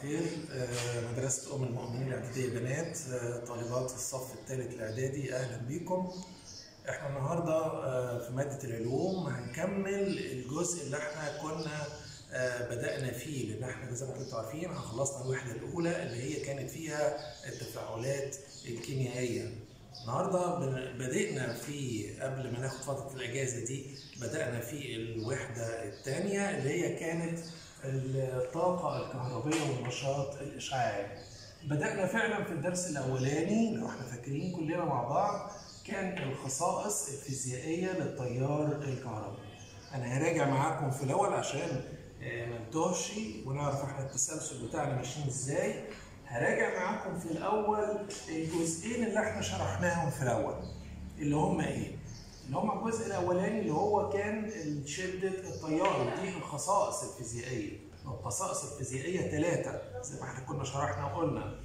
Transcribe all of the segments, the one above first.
الخير آه، مدرسة أم المؤمنين الإعدادية بنات آه، طالبات الصف الثالث الإعدادي أهلا بيكم احنا النهاردة آه، في مادة العلوم هنكمل الجزء اللي احنا كنا آه، بدأنا فيه لأن احنا زي ما انتم عارفين احنا خلصنا الوحدة الأولى اللي هي كانت فيها التفاعلات الكيميائية النهارده بن- بدأنا في قبل ما ناخد فترة الأجازة دي بدأنا في الوحدة الثانية اللي هي كانت الطاقة الكهربية والنشاط الإشعاعي. بدأنا فعلا في الدرس الأولاني لو احنا فاكرين كلنا مع بعض كان الخصائص الفيزيائية للتيار الكهربي. أنا هراجع معاكم في الأول عشان آه، ما نتوهش ونعرف احنا التسلسل بتاعنا ماشيين ازاي. هراجع معاكم في الأول الجزئين اللي احنا شرحناهم في الأول اللي هم إيه؟ اللي هم الجزء الاولاني اللي هو كان شده التيار دي الخصائص الفيزيائيه الخصائص الفيزيائيه ثلاثه زي ما احنا كنا شرحنا وقلنا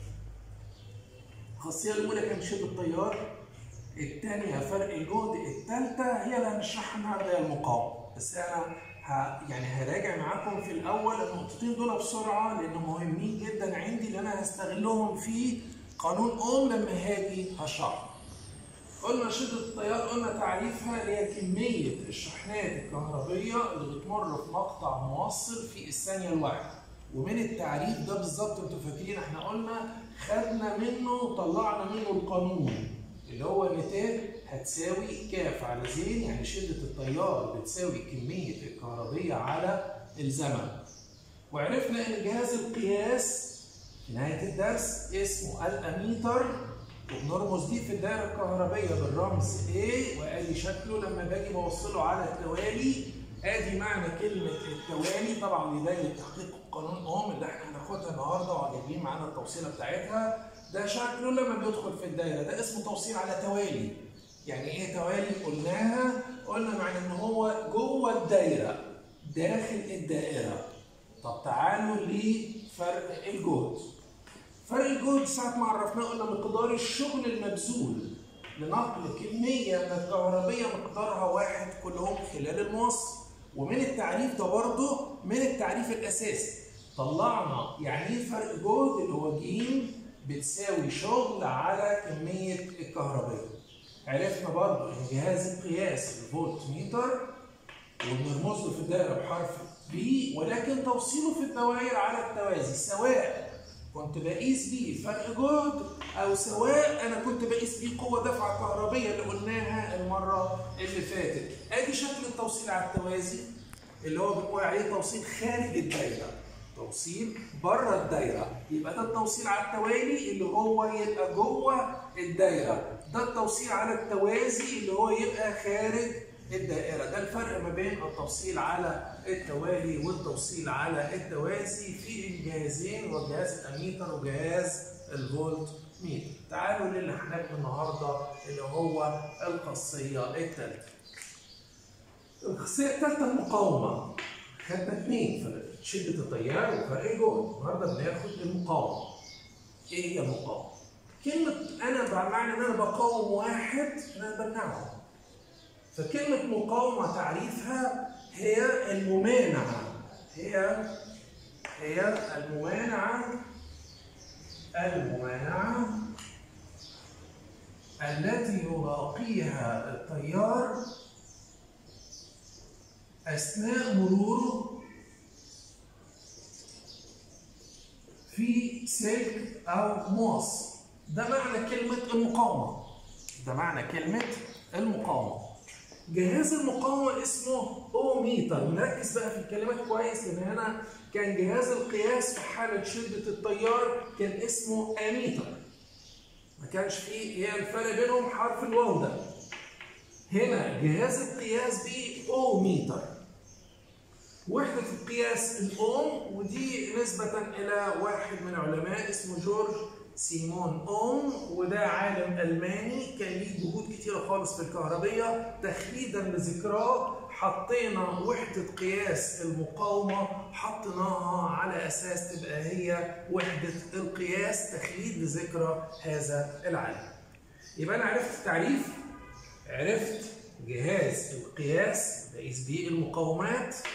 الخاصيه الاولى كانت شده التيار الثانيه فرق الجهد الثالثه هي اللي هنشرحها النهارده هي المقاومه بس انا ه... يعني هراجع معاكم في الاول النقطتين دول بسرعه لانهم مهمين جدا عندي اللي انا هستغلهم في قانون اوم لما هاجي هشرحه قلنا شدة التيار قلنا تعريفها اللي هي كمية الشحنات الكهربية اللي بتمر في مقطع موصل في الثانية الواحدة ومن التعريف ده بالظبط انتوا فاكرين احنا قلنا خدنا منه طلعنا منه القانون اللي هو نتاج هتساوي كاف على زين يعني شدة التيار بتساوي كمية الكهربية على الزمن وعرفنا ان جهاز القياس في نهاية الدرس اسمه الأميتر وبنرمز دي في الدائرة الكهربية بالرمز A وادي شكله لما باجي بوصله على التوالي ادي معنى كلمة التوالي طبعا بداية تحقيق قانون اوم اللي احنا هناخدها النهارده وجايبين معانا التوصيلة بتاعتها ده شكله لما بيدخل في الدايرة ده اسمه توصيل على توالي يعني ايه توالي قلناها قلنا معنى ان هو جوه الدايرة داخل الدائرة طب تعالوا لفرق الجهد فرق الجهد ساعة ما عرفناه قلنا مقدار الشغل المبذول لنقل كمية من الكهربية مقدارها واحد كل يوم خلال الموصل ومن التعريف ده برضه من التعريف الأساسي طلعنا يعني ايه فرق جهد اللي هو ج بتساوي شغل على كمية الكهربية عرفنا برضه ان جهاز القياس الفولت ميتر وبنرمز له في الدائرة بحرف بي ولكن توصيله في الدوائر على التوازي سواء كنت بقيس بيه فرق جهد او سواء انا كنت بقيس بيه قوه دفعه كهربيه اللي قلناها المره اللي فاتت ادي شكل التوصيل على التوازي اللي هو بنقول عليه توصيل خارج الدايره توصيل بره الدايره يبقى ده التوصيل على التوالي اللي هو يبقى جوه الدايره ده التوصيل على التوازي اللي هو يبقى خارج الدائره ده الفرق ما بين التوصيل على التوالي والتوصيل على التوازي في الجهازين وجهاز الاميتر وجهاز الفولت ميتر تعالوا للي هناخده النهارده اللي هو الخاصيه الثالثه الخاصيه الثالثه المقاومه خدنا اثنين فرق شده التيار وفرق الجهد النهارده بناخد المقاومه ايه هي المقاومه كلمه انا بمعنى ان انا بقاوم واحد انا بمنعه فكلمة مقاومة تعريفها هي الممانعة هي هي الممانعة الممانعة التي يلاقيها التيار أثناء مروره في سلك أو موصل ده معنى كلمة المقاومة ده معنى كلمة المقاومة جهاز المقاومة اسمه أوميتر نركز بقى في الكلمات كويس لأن هنا كان جهاز القياس في حالة شدة التيار كان اسمه أميتر ما كانش فيه هي الفرق بينهم حرف الواو ده هنا جهاز القياس بيه أوميتر وحدة القياس الأوم ودي نسبة إلى واحد من علماء اسمه جورج سيمون اوم وده عالم الماني كان ليه جهود كتيره خالص في الكهربيه تخليدا لذكراه حطينا وحده قياس المقاومه حطيناها على اساس تبقى هي وحده القياس تخليد لذكرى هذا العالم يبقى انا عرفت التعريف عرفت جهاز القياس بقيس بيه المقاومات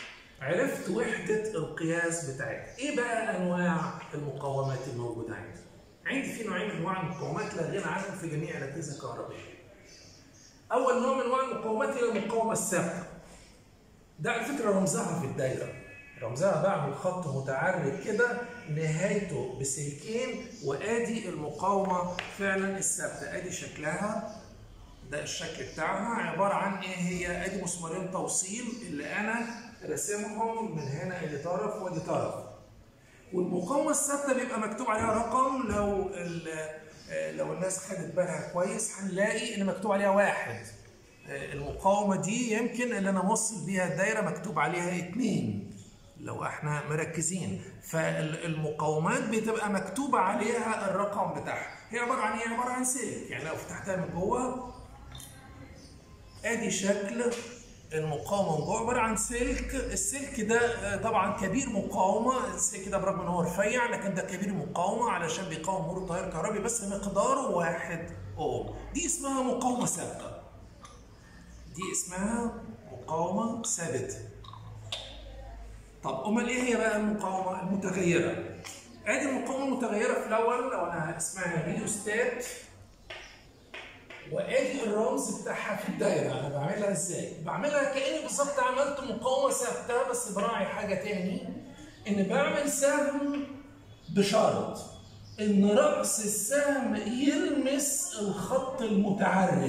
عرفت وحدة القياس بتاعتها ايه بقى انواع المقاومات الموجودة عندي عندي في نوعين من انواع المقاومات لا غنى عنهم في جميع الاجهزة الكهربائية اول نوع من انواع المقاومات هي المقاومة الثابتة ده على فكرة رمزها في الدايرة رمزها بعمل خط متعرج كده نهايته بسلكين وادي المقاومة فعلا الثابتة ادي شكلها ده الشكل بتاعها عبارة عن ايه هي ادي مسمارين توصيل اللي انا راسمهم من هنا ادي طرف وادي طرف والمقاومة الثابتة بيبقى مكتوب عليها رقم لو لو الناس خدت بالها كويس هنلاقي ان مكتوب عليها واحد المقاومة دي يمكن اللي انا موصل بيها الدايرة مكتوب عليها اتنين لو احنا مركزين فالمقاومات بتبقى مكتوبة عليها الرقم بتاعها هي عبارة عن ايه؟ عبارة عن سلك يعني لو فتحتها من جوه ادي شكل المقاومه من جوه عباره عن سلك السلك ده طبعا كبير مقاومه السلك ده برغم ان هو رفيع لكن ده كبير مقاومه علشان بيقاوم مرور تيار كهربي بس مقداره واحد اوم دي اسمها مقاومه ثابته دي اسمها مقاومه ثابته طب امال ايه هي بقى المقاومه المتغيره ادي المقاومه المتغيره في الاول لو انا اسمها ريوستات وادي الرمز بتاعها في الدايره انا بعملها ازاي؟ بعملها كاني بالظبط عملت مقاومه ثابته بس براعي حاجه تاني ان بعمل سهم بشرط ان راس السهم يلمس الخط المتعرج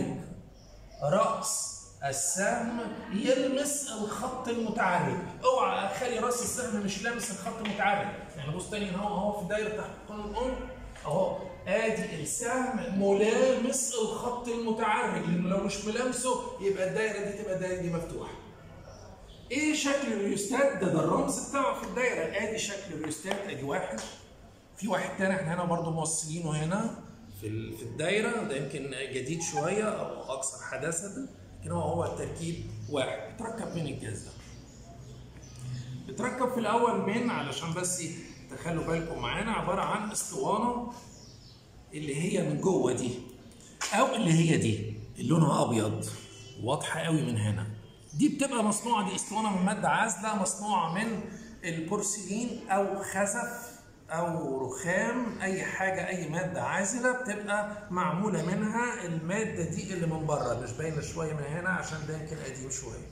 راس السهم يلمس الخط المتعرج اوعى اخلي راس السهم مش لامس الخط المتعرج يعني بص تاني اهو اهو في دايره تحت قانون الام اهو ادي السهم ملامس الخط المتعرج لانه لو مش ملامسه يبقى الدايره دي تبقى الدايره دي مفتوحه. ايه شكل الريوستات ده ده الرمز بتاعه في الدايره ادي شكل الريوستات ادي واحد في واحد تاني احنا هنا برضو موصلينه هنا في في الدايره ده يمكن جديد شويه او اكثر حداثه لكن هو هو التركيب واحد بيتركب من الجهاز ده. بيتركب في الاول من علشان بس تخلوا بالكم معانا عباره عن اسطوانه اللي هي من جوه دي او اللي هي دي اللي لونها ابيض واضحه قوي من هنا دي بتبقى مصنوعه دي اسطوانه من ماده عازله مصنوعه من البورسلين او خزف او رخام اي حاجه اي ماده عازله بتبقى معموله منها الماده دي اللي من بره مش باينه شويه من هنا عشان ده يمكن قديم شويه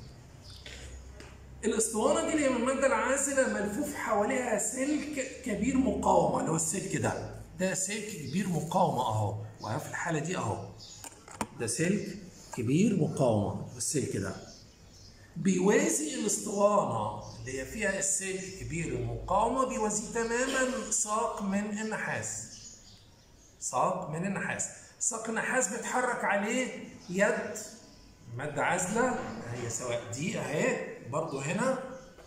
الاسطوانه دي اللي هي من الماده العازله ملفوف حواليها سلك كبير مقاومه اللي هو السلك ده ده سلك كبير مقاومه اهو وفي الحاله دي اهو ده سلك كبير مقاومه السلك ده بيوازي الاسطوانه اللي هي فيها السلك كبير المقاومه بيوازي تماما ساق من النحاس ساق من النحاس ساق النحاس بيتحرك عليه يد ماده عازله هي سواء دي اهي برضو هنا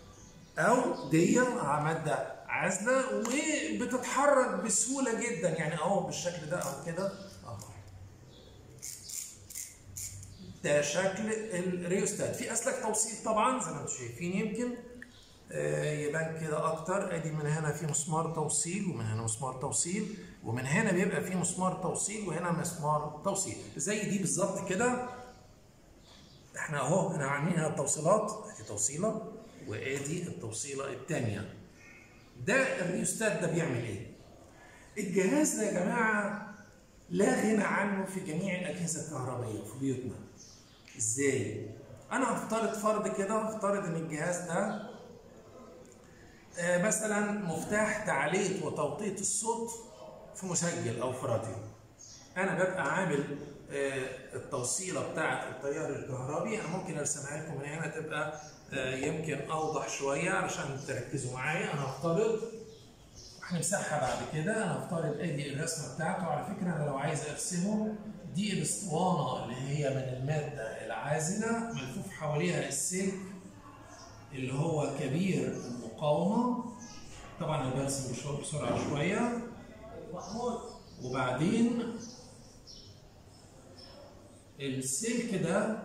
او دي ماده عازله وبتتحرك بسهوله جدا يعني اهو بالشكل ده او كده اهو ده شكل الريوستات في اسلك توصيل طبعا زي ما انتم شايفين يمكن آه يبان كده اكتر ادي من هنا في مسمار توصيل ومن هنا مسمار توصيل ومن هنا بيبقى في مسمار توصيل وهنا مسمار توصيل زي دي بالظبط كده احنا اهو احنا عاملين هنا التوصيلات ادي توصيله وادي التوصيله الثانيه ده الريوستات ده بيعمل ايه؟ الجهاز ده يا جماعه لا غنى عنه في جميع الاجهزه الكهربائيه في بيوتنا. ازاي؟ انا هفترض فرض كده هفترض ان الجهاز ده آه مثلا مفتاح تعليق وتوطيط الصوت في مسجل او في راديو. انا ببقى عامل آه التوصيله بتاعه التيار الكهربي انا ممكن ارسمها لكم من هنا تبقى آه يمكن اوضح شويه علشان تركزوا معايا انا هفترض هنمسحها بعد كده انا هفترض ادي الرسمه بتاعته على فكره انا لو عايز ارسمه دي الاسطوانه اللي هي من الماده العازله ملفوف حواليها السلك اللي هو كبير المقاومه طبعا انا برسم بسرعه شويه وبعدين السلك ده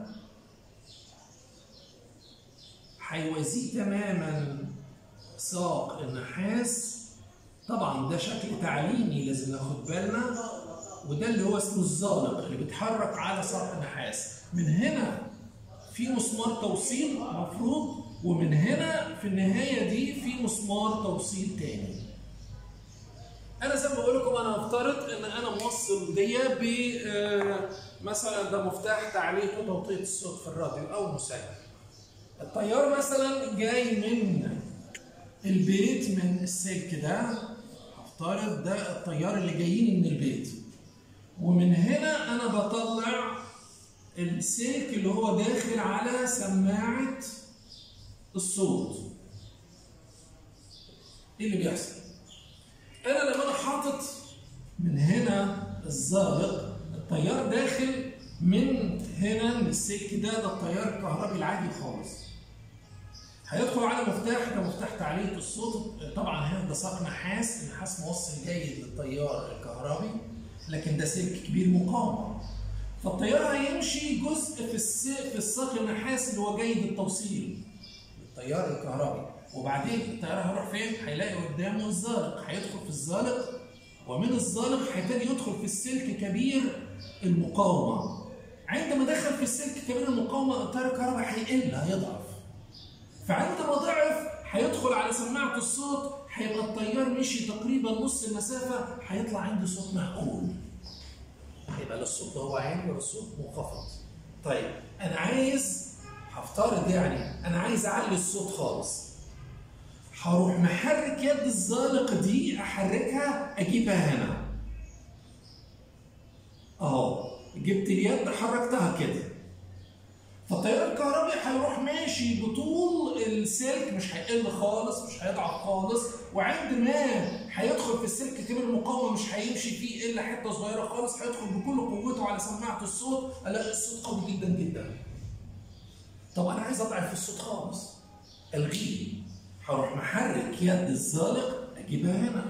هيوازيه تماما ساق النحاس طبعا ده شكل تعليمي لازم ناخد بالنا وده اللي هو اسمه الزالق اللي بيتحرك على ساق النحاس من هنا في مسمار توصيل المفروض ومن هنا في النهايه دي في مسمار توصيل تاني انا زي ما بقول لكم انا افترض ان انا موصل دي ب آه، مثلا ده مفتاح تعليق وتوطيط الصوت في الراديو او المسجل التيار مثلا جاي من البيت من السلك ده هفترض ده التيار اللي جايين من البيت ومن هنا انا بطلع السلك اللي هو داخل على سماعه الصوت ايه اللي بيحصل انا لما انا حاطط من هنا الزائق التيار داخل من هنا من السلك ده ده التيار الكهربي العادي خالص هيدخل على مفتاح ده مفتاح تعليق الصوت طبعا هنا ده ساق نحاس النحاس موصل جيد للتيار الكهربي لكن ده سلك كبير مقاومه فالتيار هيمشي جزء في الس... في الساق النحاس اللي هو جيد التوصيل التيار الكهربي وبعدين التيار هيروح فين؟ هيلاقي قدامه الزالق هيدخل في الزالق ومن الزالق هيبتدي يدخل في السلك كبير المقاومه عندما دخل في السلك كبير المقاومه التيار الكهربي هيقل هيضعف فعندما ضعف هيدخل على سماعه الصوت هيبقى التيار مشي تقريبا نص المسافه هيطلع عندي صوت معقول هيبقى لا الصوت هو عالي ولا الصوت منخفض طيب انا عايز هفترض يعني انا عايز اعلي الصوت خالص هروح محرك يد الزالق دي احركها اجيبها هنا اهو جبت اليد حركتها كده فالتيار الكهربي هيروح ماشي بطول السلك مش هيقل خالص مش هيضعف خالص وعند ما هيدخل في السلك كبير المقاومه مش هيمشي فيه الا حته صغيره خالص هيدخل بكل قوته على سماعه الصوت الاقي الصوت قوي جدا جدا طب انا عايز اضعف الصوت خالص الغيه هروح محرك يد الزالق اجيبها هنا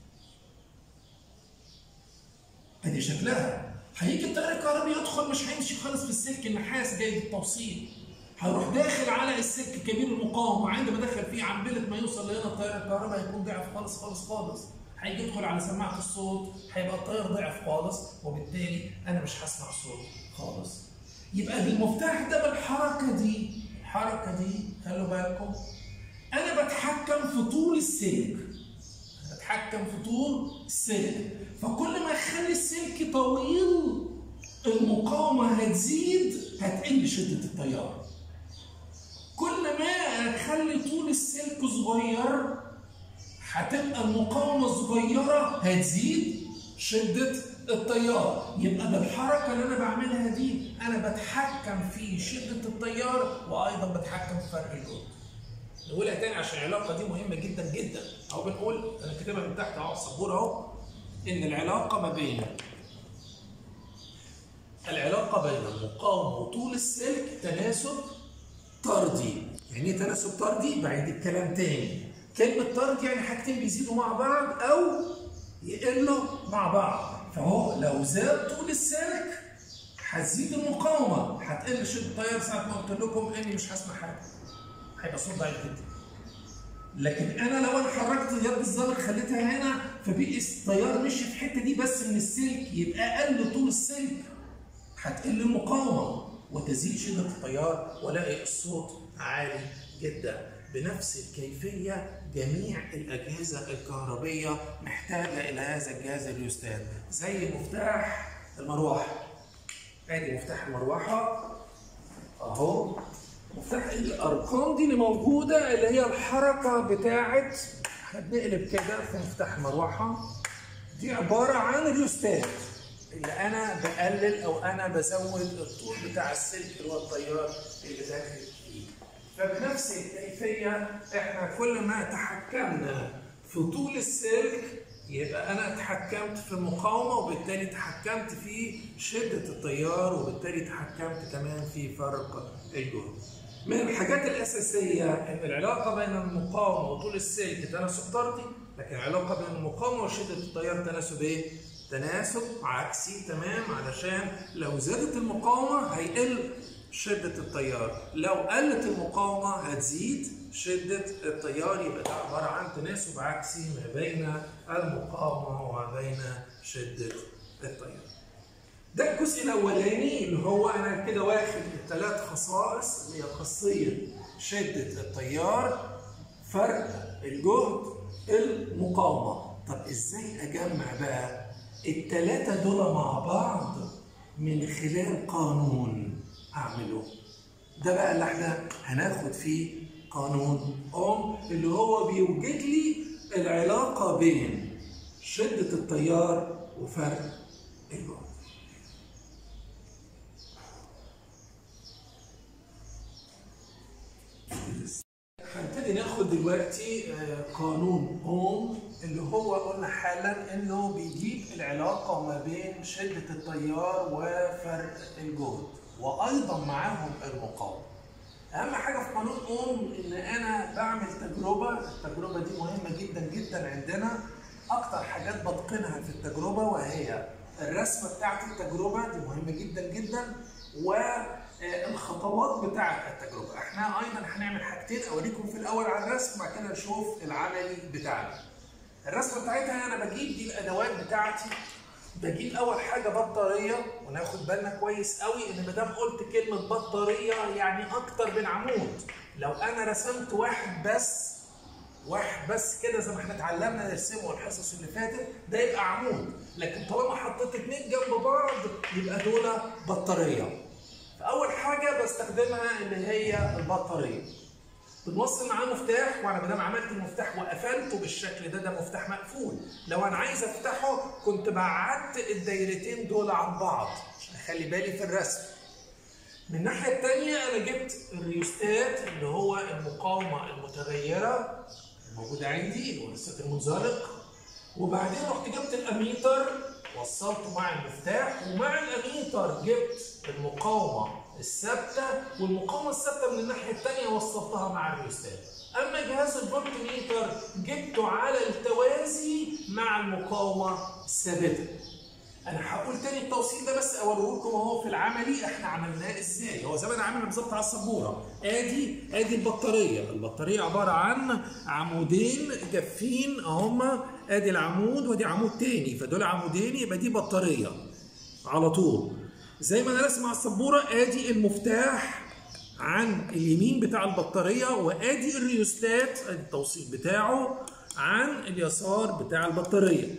ادي شكلها هيجي التيار الكهربي يدخل مش هيمشي خالص في السلك النحاس جاي بالتوصيل هيروح داخل على السلك كبير المقاومه عندما دخل فيه عمبله ما يوصل لهنا التيار الكهربي هيكون ضعف خالص خالص خالص هيجي يدخل على سماعه الصوت هيبقى التيار ضعف خالص وبالتالي انا مش هسمع الصوت خالص يبقى بالمفتاح ده بالحركه دي الحركه دي خلوا بالكم انا بتحكم في طول السلك بتحكم في طول السلك فكل ما اخلي السلك طويل المقاومه هتزيد هتقل شده التيار كل ما اخلي طول السلك صغير هتبقى المقاومه صغيره هتزيد شده التيار يبقى بالحركه اللي انا بعملها دي انا بتحكم في شده التيار وايضا بتحكم في فرق الجهد نقولها تاني عشان العلاقه دي مهمه جدا جدا اهو بنقول انا كاتبها من تحت اهو على السبوره اهو ان العلاقه ما بين العلاقه بين المقاومه وطول السلك تناسب طردي يعني ايه تناسب طردي بعيد الكلام تاني كلمه طرد يعني حاجتين بيزيدوا مع بعض او يقلوا مع بعض فهو لو زاد طول السلك هتزيد المقاومه هتقل شده التيار ساعه ما قلت لكم اني مش هسمع حاجه هيبقى صوت ضعيف جدا لكن انا لو انا حركت يد الزلق خليتها هنا فبقي التيار مشي في الحته دي بس من السلك يبقى قل طول السلك هتقل المقاومه وتزيد شده التيار والاقي الصوت عالي جدا بنفس الكيفيه جميع الاجهزه الكهربيه محتاجه الى هذا الجهاز اليوستات زي مفتاح المروحه ادي مفتاح المروحه اهو مفتاح الارقام دي اللي موجوده اللي هي الحركه بتاعه احنا بنقلب كده في مفتاح المروحه دي عباره عن ريوستات اللي انا بقلل او انا بزود الطول بتاع السلك اللي هو التيار اللي داخل فيه فبنفس الكيفيه احنا كل ما تحكمنا في طول السلك يبقى انا اتحكمت في المقاومه وبالتالي تحكمت في شده التيار وبالتالي تحكمت كمان في فرق الجهد. من الحاجات الاساسيه ان العلاقه بين المقاومه وطول السلك تناسب طردي لكن العلاقه بين المقاومه وشده التيار تناسب ايه؟ تناسب عكسي تمام علشان لو زادت المقاومه هيقل شدة التيار لو قلت المقاومة هتزيد شدة التيار يبقى ده عبارة عن تناسب عكسي ما بين المقاومة وما بين شدة التيار ده الجزء الأولاني اللي هو أنا كده واخد الثلاث خصائص اللي هي خاصية شدة التيار فرق الجهد المقاومة طب ازاي اجمع بقى التلاتة دول مع بعض من خلال قانون اعمله ده بقى اللي احنا هناخد فيه قانون اوم اللي هو بيوجد لي العلاقة بين شدة التيار وفرق الجهد هنبتدي ناخد دلوقتي قانون اوم اللي هو قلنا حالا انه بيجيب العلاقه ما بين شده التيار وفرق الجهد وايضا معاهم المقاومه. اهم حاجه في قانون اوم ان انا بعمل تجربه، التجربه دي مهمه جدا جدا عندنا اكتر حاجات بتقنها في التجربه وهي الرسمه بتاعت التجربه دي مهمه جدا جدا والخطوات بتاعه التجربه احنا ايضا هنعمل حاجتين اوريكم في الاول على الرسم وبعد كده نشوف العملي بتاعنا الرسمه بتاعتها انا بجيب دي الادوات بتاعتي بجيب اول حاجه بطاريه وناخد بالنا كويس قوي ان ما دام قلت كلمه بطاريه يعني اكتر من عمود لو انا رسمت واحد بس واحد بس كده زي ما احنا اتعلمنا نرسمه الحصص اللي فاتت ده يبقى عمود لكن طالما حطيت اتنين جنب بعض يبقى دول بطاريه فاول حاجه بستخدمها اللي هي البطاريه بنوصل معاه مفتاح وانا ما دام عملت المفتاح وقفلته بالشكل ده ده مفتاح مقفول لو انا عايز افتحه كنت بعدت الدايرتين دول عن بعض عشان اخلي بالي في الرسم من الناحيه الثانيه انا جبت الريوستات اللي هو المقاومه المتغيره موجودة عندي اللي هو الست المنزلق وبعدين رحت جبت الاميتر وصلته مع المفتاح ومع الاميتر جبت المقاومة الثابتة والمقاومة الثابتة من الناحية الثانية وصلتها مع الريوستات أما جهاز الفولت ميتر جبته على التوازي مع المقاومة الثابتة انا هقول تاني التوصيل ده بس اوريه لكم اهو في العملي احنا عملناه ازاي هو زي ما انا عامل بالظبط على السبوره ادي ادي البطاريه البطاريه عباره عن عمودين جافين اهما ادي العمود وادي عمود تاني فدول عمودين يبقى دي بطاريه على طول زي ما انا راسم على السبوره ادي المفتاح عن اليمين بتاع البطاريه وادي الريوستات ادي التوصيل بتاعه عن اليسار بتاع البطاريه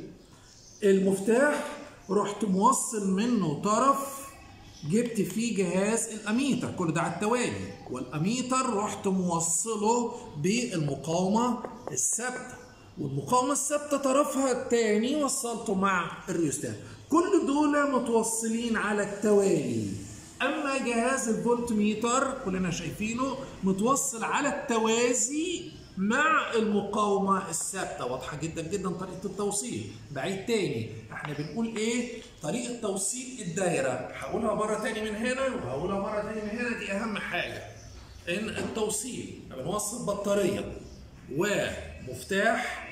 المفتاح رحت موصل منه طرف جبت فيه جهاز الاميتر كل ده على التوالي والاميتر رحت موصله بالمقاومه الثابته والمقاومه الثابته طرفها الثاني وصلته مع الريوستات كل دول متوصلين على التوالي اما جهاز الفولت ميتر كلنا شايفينه متوصل على التوازي مع المقاومة الثابتة واضحة جدا جدا طريقة التوصيل بعيد تاني احنا بنقول ايه طريقة توصيل الدايرة هقولها مرة تاني من هنا وهقولها مرة تاني من هنا دي اهم حاجة ان التوصيل بنوصل بطارية ومفتاح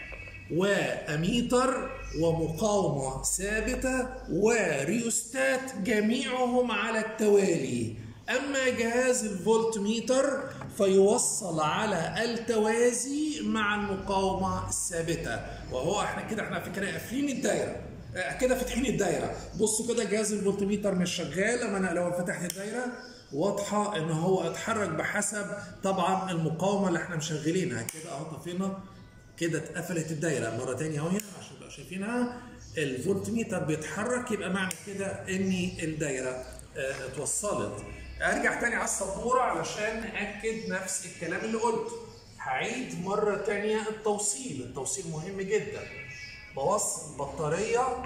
واميتر ومقاومة ثابتة وريوستات جميعهم على التوالي أما جهاز الفولت ميتر فيوصل على التوازي مع المقاومة الثابتة وهو احنا كده احنا فكرة قافلين الدايرة كده فاتحين الدايرة بصوا كده جهاز الفولت ميتر مش شغال اما انا لو فتحت الدايرة واضحة ان هو اتحرك بحسب طبعا المقاومة اللي احنا مشغلينها كده اهو طفينا كده اتقفلت الدايرة مرة تانية اهو هنا عشان تبقوا شايفينها الفولت ميتر بيتحرك يبقى معنى كده ان الدايرة اه اتوصلت ارجع تاني على السبوره علشان ناكد نفس الكلام اللي قلته هعيد مره تانية التوصيل التوصيل مهم جدا بوصل بطاريه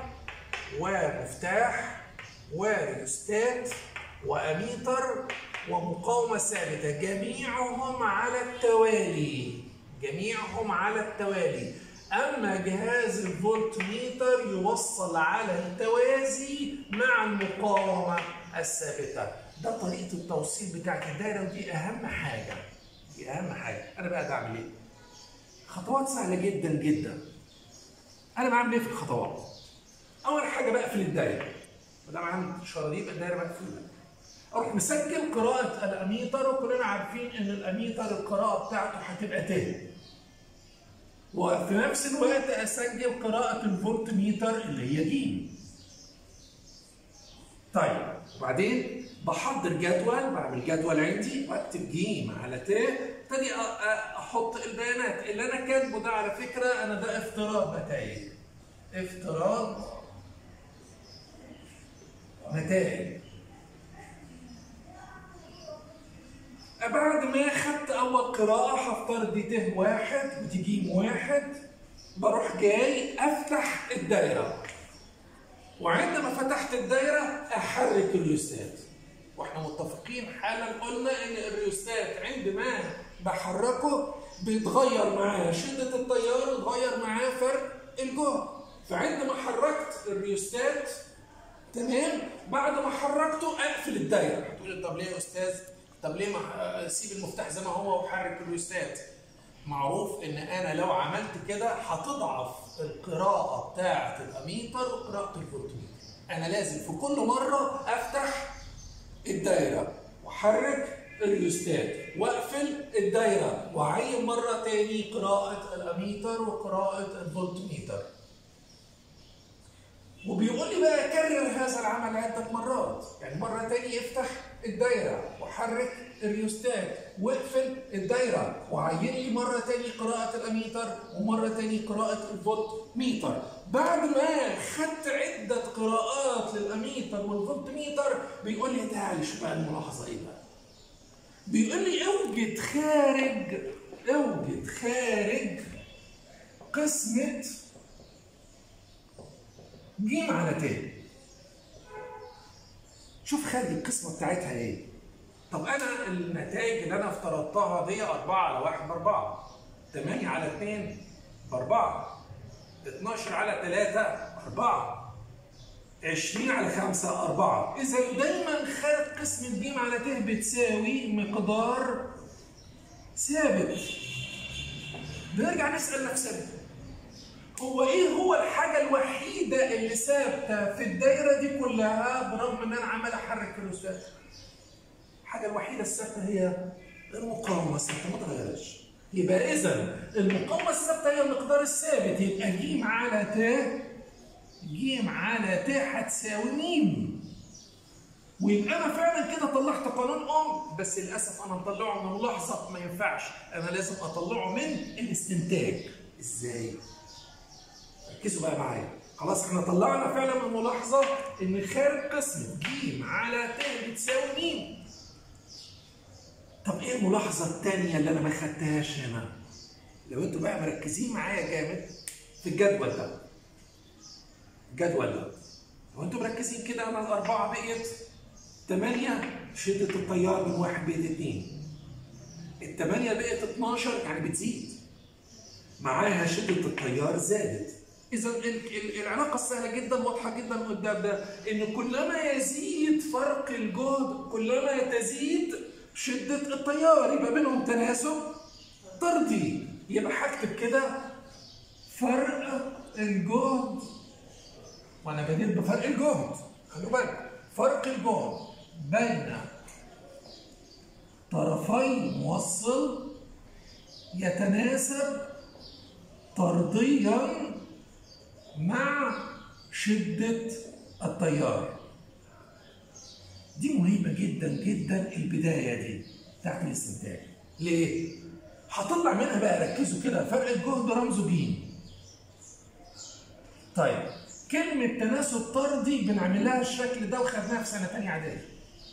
ومفتاح وريوستات واميتر ومقاومه ثابته جميعهم على التوالي جميعهم على التوالي اما جهاز الفولت ميتر يوصل على التوازي مع المقاومه الثابته ده طريقه التوصيل بتاعت الدايره ودي اهم حاجه دي اهم حاجه انا بقى بعمل ايه خطوات سهله جدا جدا انا بعمل ايه في الخطوات اول حاجه بقفل الدايره ما دام عندي شراريب الدايره مقفوله اروح مسجل قراءه الاميتر وكلنا عارفين ان الاميتر القراءه بتاعته هتبقى تاني وفي نفس الوقت اسجل قراءه الفولت ميتر اللي هي دي طيب وبعدين بحضر جدول بعمل جدول عندي واكتب ج على ت ابتدي احط البيانات اللي انا كاتبه ده على فكره انا ده افتراض نتائج افتراض نتائج بعد ما خدت اول قراءه هفترض دي ت واحد ودي ج واحد بروح جاي افتح الدايره وعندما فتحت الدايره احرك الريوستات واحنا متفقين حالا قلنا ان الريوستات عندما بحركه بيتغير معاه شده التيار يتغير معاه فرق الجهد فعندما حركت الريوستات تمام بعد ما حركته اقفل الدايره هتقول طب ليه يا استاذ طب ليه ما سيب المفتاح زي ما هو وحرك الريوستات معروف ان انا لو عملت كده هتضعف القراءه بتاعه الاميتر وقراءه الفولتميتر انا لازم في كل مره افتح الدايره واحرك الريوستات واقفل الدايره واعين مره تاني قراءه الاميتر وقراءه الفولتميتر وبيقول لي بقى كرر هذا العمل عده مرات يعني مره تاني افتح الدايره وحرك الريوستات واقفل الدايره وعين لي مره تاني قراءه الاميتر ومره تاني قراءه الفولت ميتر بعد ما خدت عده قراءات للاميتر والفولت ميتر بيقول لي تعالى شوف بقى الملاحظه ايه بقى بيقول لي اوجد خارج اوجد خارج قسمه ج على ت شوف خارج القسمه بتاعتها ايه طب انا النتائج اللي انا افترضتها دي 4 على 1 ب 4 8 على 2 ب 4 12 على 3 4 20 على 5 4 اذا دايما خارج قسمه ج على ت بتساوي مقدار ثابت بنرجع نسال نفسنا هو ايه هو الحاجة الوحيدة اللي ثابتة في الدايرة دي كلها برغم ان انا عمال احرك الرسالة؟ الحاجة الوحيدة الثابتة هي المقاومة الثابتة ما تغيرش. يبقى إذا المقاومة الثابتة هي المقدار الثابت يبقى ج على ت ج على ت هتساوي م. ويبقى انا فعلا كده طلعت قانون ام بس للاسف انا مطلعه من ملاحظه ما ينفعش انا لازم اطلعه من الاستنتاج ازاي؟ ركزوا بقى معايا خلاص احنا طلعنا فعلا من ملاحظه ان خارج قسمه ج على ت بتساوي م طب ايه الملاحظه الثانيه اللي انا ما خدتهاش هنا لو انتوا بقى مركزين معايا جامد في الجدول ده الجدول ده لو انتوا مركزين كده انا الاربعه بقيت 8 شده التيار من واحد بقت 2 الثمانيه بقت 12 يعني بتزيد معاها شده التيار زادت اذا العلاقه السهله جدا واضحه جدا قدام ده ان كلما يزيد فرق الجهد كلما تزيد شده التيار يبقى بينهم تناسب طردي يبقى هكتب كده فرق الجهد وانا بديت بفرق الجهد خلوا بالك فرق الجهد بين طرفي موصل يتناسب طرديا مع شدة التيار دي مهمة جدا جدا البداية دي بتاعت الاستنتاج ليه؟ هطلع منها بقى ركزوا كده فرق الجهد رمزه ج طيب كلمة تناسب طردي بنعمل لها الشكل ده وخدناها في سنة تانية إعدادي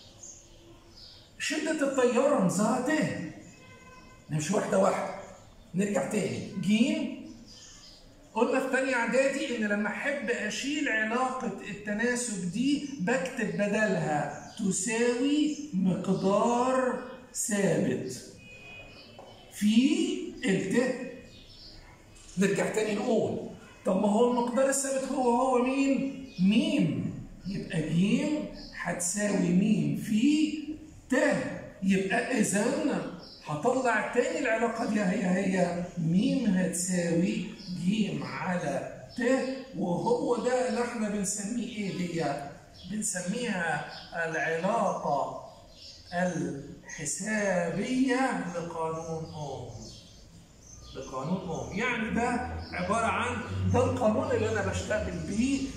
شدة التيار رمزها ت نمشي واحدة واحدة نرجع تاني ج قلنا في تانية اعدادي ان لما احب اشيل علاقة التناسب دي بكتب بدلها تساوي مقدار ثابت في الت نرجع تاني نقول طب ما هو المقدار الثابت هو هو مين؟ ميم يبقى ج هتساوي ميم في ت يبقى اذا هطلع تاني العلاقة دي هي هي ميم هتساوي ج على ت وهو ده اللي احنا بنسميه ايه دي؟ بنسميها العلاقة الحسابية لقانون أوم لقانون اوم يعني ده عباره عن ده القانون اللي انا بشتغل بيه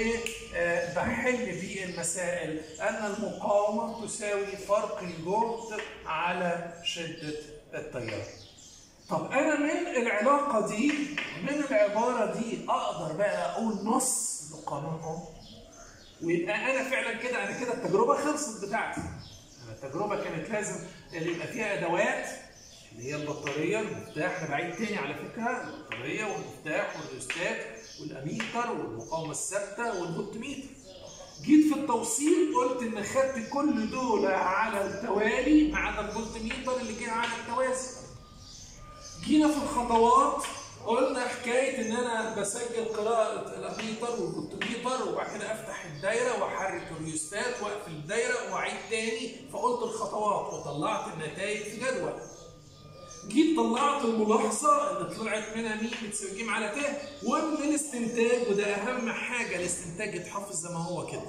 وبحل بيه المسائل ان المقاومه تساوي فرق الجهد على شده التيار طب انا من العلاقه دي من العباره دي اقدر بقى اقول نص لقانون اوم ويبقى انا فعلا كده انا كده التجربه خلصت بتاعتي أنا التجربه كانت لازم اللي يبقى فيها ادوات اللي هي البطاريه المفتاح انا بعيد تاني على فكره البطاريه والمفتاح والريوستات والاميتر والمقاومه الثابته والفولت ميتر جيت في التوصيل قلت ان خدت كل دول على التوالي ما عدا الفولت ميتر اللي جه على التوازي جينا في الخطوات قلنا حكايه ان انا بسجل قراءه الاميتر والفولتميتر وبعد كده افتح الدايره واحرك الريوستات واقفل الدايره واعيد تاني فقلت الخطوات وطلعت النتائج في جدول. جيت طلعت الملاحظه اللي طلعت منها مين بتساوي ج على ت ومن الاستنتاج وده اهم حاجه الاستنتاج يتحفظ زي ما هو كده.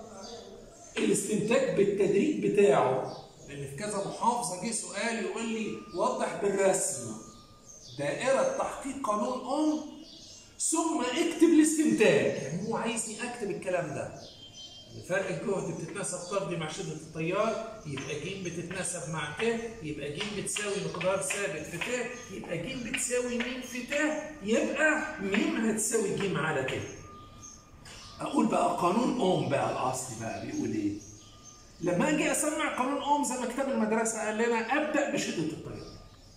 الاستنتاج بالتدريج بتاعه لان في كذا محافظه جه سؤال يقول لي وضح بالرسم دائرة تحقيق قانون أم ثم اكتب الاستنتاج يعني هو عايزني أكتب الكلام ده فرق الجهد بتتناسب طردي مع شدة التيار يبقى ج بتتناسب مع ت يبقى ج بتساوي مقدار ثابت في ت يبقى ج بتساوي م في ت يبقى م هتساوي ج على ت أقول بقى قانون أوم بقى الأصلي بقى بيقول إيه؟ لما أجي أسمع قانون أوم زي ما كتاب المدرسة قال لنا أبدأ بشدة التيار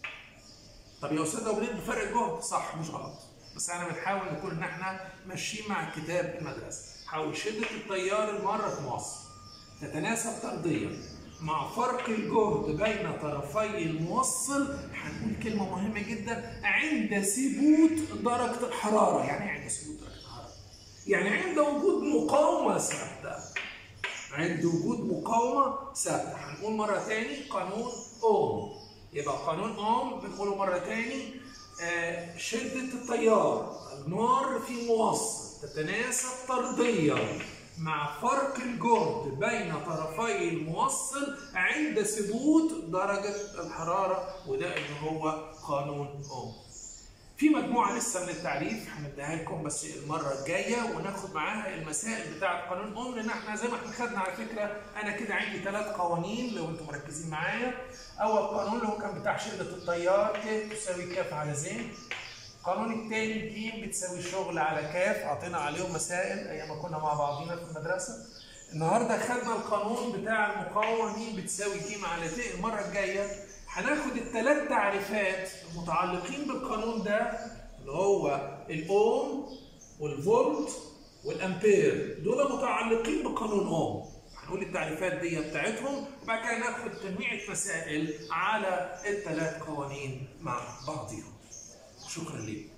طب يا استاذ ابو بفرق الجهد صح مش غلط بس انا بنحاول نكون ان احنا ماشيين مع كتاب المدرسه حاول شده التيار المره في مصر تتناسب طرديا مع فرق الجهد بين طرفي الموصل هنقول كلمه مهمه جدا عند ثبوت درجه الحراره يعني ايه عند ثبوت درجه الحراره يعني عند وجود مقاومه ثابته عند وجود مقاومه ثابته هنقول مره تاني قانون اوم يبقى قانون اوم بنقوله مره تاني آه شده التيار النار في موصل تتناسب طرديا مع فرق الجهد بين طرفي الموصل عند ثبوت درجه الحراره وده اللي هو قانون اوم في مجموعه لسه من التعريف هنديها لكم بس المره الجايه وناخد معاها المسائل بتاعه قانون اوم لان احنا زي ما احنا خدنا على فكره انا كده عندي ثلاث قوانين لو انتم مركزين معايا اول قانون اللي هو كان بتاع شده التيار ت تساوي ك على ز القانون الثاني ج بتساوي شغل على ك اعطينا عليهم مسائل ايام ما كنا مع بعضينا في المدرسه النهارده خدنا القانون بتاع المقاومه م بتساوي ج على ت المره الجايه هناخد الثلاث تعريفات المتعلقين بالقانون ده اللي هو الاوم والفولت والامبير دول متعلقين بقانون اوم هنقول التعريفات دي بتاعتهم وبعد كده ناخد تجميعة مسائل على الثلاث قوانين مع بعضهم شكرا لكم